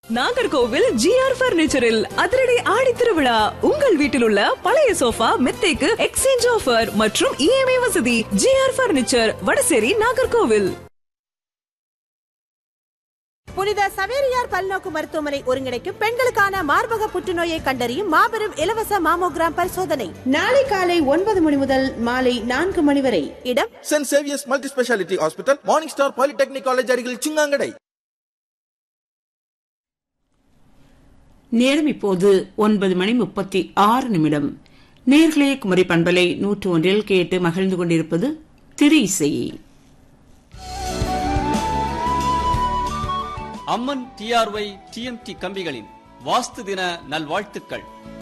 Nagercoil GR பர்னிச்சரில் அதிரடி ஆடி திருவிழா உங்கள் வீட்டில் உள்ள பழைய சோஃபா மெத்தைக்கு எக்ஸ்சேஞ்ச் ஆஃபர் மற்றும் இஎம்ஐ வசதி ஜிஆர் பர்னிச்சர் வடசேரி நாகர்கோவில் புனித சவேரியார் பல்நோக்கு மருத்துவமனை ஒருங்கிணைக்கும் பெண்களுக்கான மார்பக புற்றுநோயை கண்டறியும் மாபெரும் இலவச மாமோகிராம் பரிசோதனை நாளை காலை ஒன்பது மணி முதல் மாலை நான்கு மணி வரை இடம் saint Xavier's multi speciality hospital morning star polytechnic college அருகில் சிங்காங்கடை நேரம் இப்போது ஒன்பது மணி முப்பத்தி ஆறு நிமிடம் நேர்களே குமரி பண்பலை நூற்று ஒன்றில் கேட்டு மகிழ்ந்து கொண்டிருப்பது திரு இசை அம்மன் டிஆர்ஒய் டிஎம்டி கம்பிகளின் வாஸ்து தின நல்வாழ்த்துக்கள்